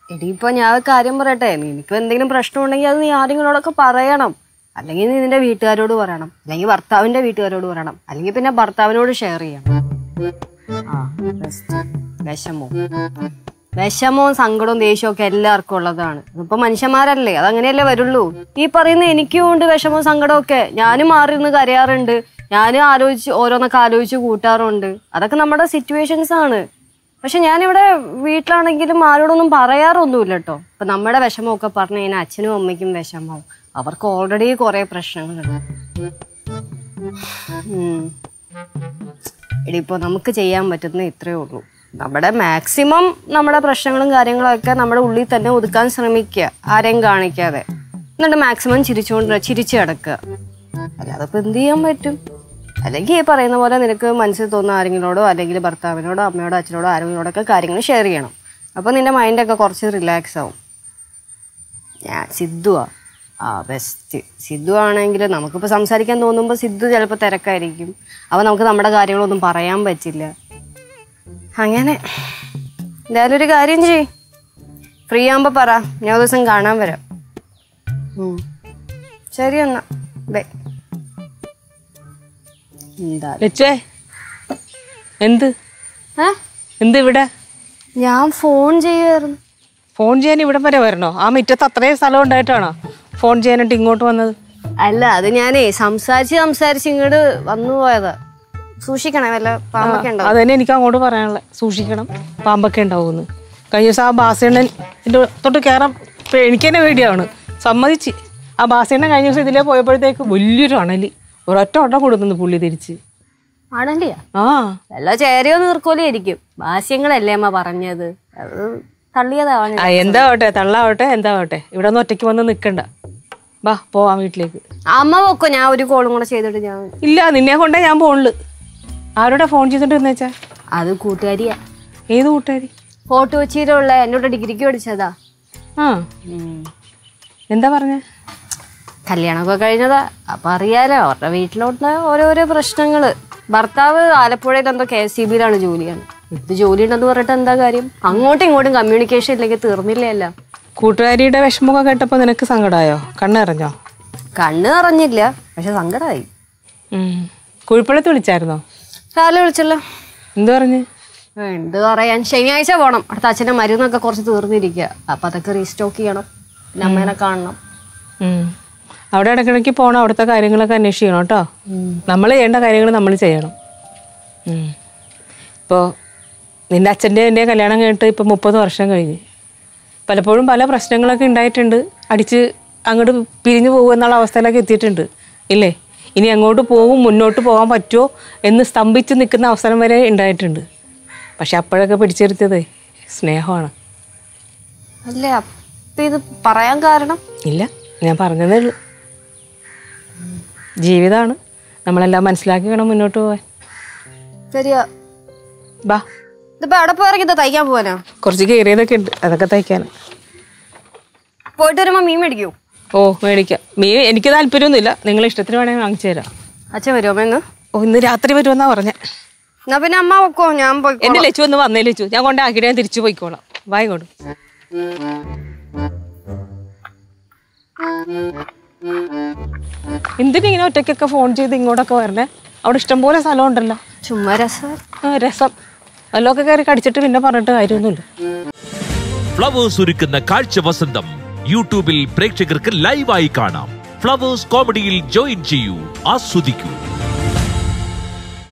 എടി ഇപ്പൊ ഞാൻ ഒരു കാര്യം പറയട്ടെ നിനക്ക് എന്തെങ്കിലും പ്രശ്നം ഉണ്ടെങ്കിൽ അത് നീ ആരെങ്കിലോടൊക്കെ പറയണം അല്ലെങ്കിൽ നീ നിന്റെ വീട്ടുകാരോട് പറയണം അല്ലെങ്കിൽ ഭർത്താവിന്റെ വീട്ടുകാരോട് പറയണം അല്ലെങ്കിൽ പിന്നെ ഭർത്താവിനോട് ഷെയർ ചെയ്യണം ആ rest. വിഷമവും വിഷമവും സങ്കടവും ദേഷ്യവും ഒക്കെ എല്ലാവർക്കും ഉള്ളതാണ് ഇപ്പൊ മനുഷ്യന്മാരല്ലേ അതങ്ങനെയല്ലേ വരുള്ളൂ ഈ പറയുന്ന എനിക്കും ഉണ്ട് വിഷമവും സങ്കടവും ഒക്കെ ഞാനും മാറി നിന്ന് കരയാറുണ്ട് ഞാനും ആലോചിച്ച് ഓരോന്നൊക്കെ ആലോചിച്ച് കൂട്ടാറുണ്ട് അതൊക്കെ നമ്മുടെ സിറ്റുവേഷൻസ് ആണ് പക്ഷെ ഞാനിവിടെ വീട്ടിലാണെങ്കിലും ആരോടൊന്നും പറയാറൊന്നുമില്ല കേട്ടോ ഇപ്പൊ നമ്മുടെ വിഷമമൊക്കെ പറഞ്ഞു കഴിഞ്ഞാൽ അച്ഛനും അമ്മയ്ക്കും വിഷമവും അവർക്ക് ഓൾറെഡി കുറെ പ്രശ്നങ്ങളുണ്ട് ഉം. എടി ഇപ്പോൾ നമുക്ക് ചെയ്യാൻ പറ്റുന്ന ഇത്രയേ ഉള്ളൂ നമ്മുടെ മാക്സിമം നമ്മുടെ പ്രശ്നങ്ങളും കാര്യങ്ങളും ഒക്കെ നമ്മുടെ ഉള്ളിൽ തന്നെ ഒതുക്കാൻ ശ്രമിക്കുക ആരെയും കാണിക്കാതെ എന്നിട്ട് മാക്സിമം ചിരിച്ചുകൊണ്ട് ചിരിച്ചു കിടക്കുക അല്ലാതെ ഇപ്പൊ എന്ത് ചെയ്യാൻ പറ്റും അല്ലെങ്കിൽ ഈ പറയുന്ന പോലെ നിനക്ക് മനസ്സിൽ തോന്നുന്ന ആരെങ്കിലോടോ അല്ലെങ്കിൽ ഭർത്താവിനോടോ അമ്മയോടോ അച്ഛനോടോ ആരെങ്കിലോടൊക്കെ കാര്യങ്ങൾ ഷെയർ ചെയ്യണം അപ്പോൾ നിന്റെ മൈൻഡൊക്കെ കുറച്ച് റിലാക്സ് ആവും ഞാൻ സിദ്ധുവാ ആ ബെസ്റ്റ് സിദ്ധു ആണെങ്കിൽ നമുക്കിപ്പോൾ സംസാരിക്കാൻ തോന്നുമ്പോൾ സിദ്ധു ചിലപ്പോൾ തിരക്കായിരിക്കും അപ്പോൾ നമുക്ക് നമ്മുടെ കാര്യങ്ങളൊന്നും പറയാൻ പറ്റില്ല അങ്ങനെ എന്തായാലും ഒരു കാര്യം ചെയ് ഫ്രീ ആകുമ്പോൾ പറ ഞാൻ ഒരു ദിവസം കാണാൻ വരാം ഉം. ശരി എന്നാ ബൈ എന്താ ലച്ചുവേ എന്ത് ഏ എന്ത് ഇവിടെ ഞാൻ ഫോൺ ചെയ്യുമായിരുന്നു ഫോൺ ചെയ്യാൻ ഇവിടെ വരെ വരണോ ആ മുറ്റത്ത് അത്രയും സ്ഥലം ഉണ്ടായിട്ടാണോ ഫോൺ ചെയ്യാനായിട്ട് ഇങ്ങോട്ട് വന്നത് അല്ല അത് ഞാനേ സംസാരിച്ച് സംസാരിച്ച് ഇങ്ങോട്ട് വന്നു പോയതാ സൂക്ഷിക്കണേ വല്ല പാമ്പൊക്കെ ഉണ്ടോ അത് തന്നെ എനിക്ക് അങ്ങോട്ട് പറയാനുള്ളത് സൂക്ഷിക്കണം പാമ്പൊക്കെ ഉണ്ടാവുമെന്ന് കഴിഞ്ഞ ദിവസം ആ ബാസണ്ണൻ എൻ്റെ തൊട്ട് കയറാൻ പേ- എനിക്ക് തന്നെ പേടിയാണ് സമ്മതിച്ച് ആ ബാസണ്ണൻ കഴിഞ്ഞ ദിവസം ഇതിലേ പോയപ്പോഴത്തേക്ക് വലിയൊരു അണലി ഒരൊറ്റ ഓട്ടം കൊടുക്കുന്നു പുള്ളി തിരിച്ച് ആണല്ലേ ആ വല്ല ചേരയോ നീർക്കോലി ആയിരിക്കും ഭാഷ്യങ്ങളല്ലേ അമ്മ പറഞ്ഞത് അത് തള്ളിയതാവാൻ ആ എന്താവട്ടെ തള്ളാവട്ടെ എന്താവട്ടെ ഇവിടെ ഒന്ന് ഒറ്റയ്ക്ക് വന്ന് നിൽക്കണ്ട വാ പോവാം വീട്ടിലേക്ക് അമ്മ പൊക്കോ ഞാൻ ഒരു കോളും കൂടെ ചെയ്തിട്ട് ഞാൻ ഇല്ല നിന്നെ കൊണ്ടേ ഞാൻ പോണുള്ളു ആരോടെ ഫോൺ ചെയ്തിട്ട് വെച്ചാ അത് കൂട്ടുകാരിയാ ഏത് കൂട്ടുകാരി ഫോട്ടോ കൊച്ചിയിലുള്ള എന്നോട് ഡിഗ്രിക്ക് പഠിച്ചതാ ആ എന്താ പറഞ്ഞ കല്യാണമൊക്കെ കഴിഞ്ഞതാ അപ്പൊ അറിയാലോ അവരുടെ വീട്ടിലോട്ട് ഓരോരോ പ്രശ്നങ്ങള് ഭർത്താവ് ആലപ്പുഴയിൽ എന്തോ കെ എസ് സി ബിയിലാണ് ജോലിയാണ് ഇത് ജോലി ഉണ്ടെന്ന് പറഞ്ഞിട്ട് എന്താ കാര്യം അങ്ങോട്ടും ഇങ്ങോട്ടും കമ്മ്യൂണിക്കേഷൻ ഇല്ലെങ്കിൽ തീർന്നില്ലല്ലോ കൂട്ടുകാരിയുടെ വിഷമമൊക്കെ കേട്ടപ്പോൾ നിനക്ക് സങ്കടമായോ കണ്ണിറഞ്ഞോ കണ്ണ് നിറഞ്ഞില്ല പക്ഷെ സങ്കടമായി കുഴിപ്പള്ളത്ത് വിളിച്ചായിരുന്നോ രാവിലെ വിളിച്ചല്ലോ എന്തു പറഞ്ഞ് എന്ത് പറയാൻ ശനിയാഴ്ച പോണം അടുത്ത അച്ഛൻ്റെ മരുന്നൊക്കെ കുറച്ച് തീർന്നിരിക്കുക അപ്പൊ അതൊക്കെ റീസ്റ്റോക്ക് ചെയ്യണം പിന്നെ അമ്മേനെ കാണണം ഉം. അവിടെ ഇടയ്ക്കിടയ്ക്ക് പോകണം അവിടുത്തെ കാര്യങ്ങളൊക്കെ അന്വേഷിക്കണം കേട്ടോ നമ്മൾ ചെയ്യേണ്ട കാര്യങ്ങൾ നമ്മൾ ചെയ്യണം ഇപ്പോൾ നിൻ്റെ അച്ഛൻ്റെ എൻ്റെ കല്യാണം കഴിഞ്ഞിട്ട് ഇപ്പോൾ മുപ്പത് വർഷം കഴിഞ്ഞ് പലപ്പോഴും പല പ്രശ്നങ്ങളൊക്കെ ഉണ്ടായിട്ടുണ്ട് അടിച്ച് അങ്ങോട്ട് പിരിഞ്ഞു പോകും എന്നുള്ള അവസ്ഥയിലൊക്കെ എത്തിയിട്ടുണ്ട് ഇല്ലേ ഇനി അങ്ങോട്ട് പോകും മുന്നോട്ട് പോകാൻ പറ്റുമോ എന്ന് സ്തംഭിച്ച് നിൽക്കുന്ന അവസരം വരെ ഉണ്ടായിട്ടുണ്ട് പക്ഷെ അപ്പോഴൊക്കെ പിടിച്ചിരുത്തിയത് സ്നേഹമാണ് അല്ലേ അപ്പൊ ഇത് പറയാൻ കാരണം ഇല്ല ഞാൻ പറഞ്ഞതേ ഉള്ളൂ ജീവിതമാണ് നമ്മളെല്ലാം മനസ്സിലാക്കി വേണം മുന്നോട്ട് പോകാൻ ശരിയാ ബാ ഇതിപ്പോ അവിടെ പോയിറങ്ങി തയ്ക്കാൻ പോവാനോ കുറച്ച് കയറിയതൊക്കെ ഉണ്ട് അതൊക്കെ തയ്ക്കാൻ പോയിട്ട് വരുമ്പോ മീൻ മേടിക്കൂ ഓ മേടിക്കാം മീ എനിക്ക് താല്പര്യമൊന്നുമില്ല നിങ്ങൾ ഇഷ്ടത്തിന് വേണമെങ്കിൽ വാങ്ങിച്ചു തരാം അച്ഛൻ വരുമോ അമ്മ ഇന്ന് ഓ ഇന്ന് രാത്രി വരുമെന്നാ പറഞ്ഞേ എന്നാ പിന്നെ അമ്മ വെക്കോ ഞാൻ പോയി എന്റെ ലച്ചു ഒന്ന് വന്നേ ലച്ചു ഞാൻ കൊണ്ടാക്കിയിട്ട് ഞാൻ തിരിച്ചു പോയിക്കോളാം വായിക്കോട്ടും എന്തിനിങ്ങനെ ഒറ്റയ്ക്കൊക്കെ ഫോൺ ചെയ്ത് ഇങ്ങോട്ടൊക്കെ വരണേ അവിടെ ഇഷ്ടംപോലെ സ്ഥലം ഉണ്ടല്ലോ ചുമ്മാ രസം ആ രസം വല്ലതൊക്കെ കയറി കടിച്ചിട്ട് പിന്നെ പറഞ്ഞിട്ട് കാര്യമൊന്നുമില്ല ഫ്ലവേഴ്സ് ഒരുക്കുന്ന കാഴ്ച വസന്തം യൂട്യൂബിൽ പ്രേക്ഷകർക്ക് ലൈവായി കാണാം ഫ്ലവേഴ്സ് കോമഡിയിൽ ജോയിൻ ചെയ്യൂ ആസ്വദിക്കൂ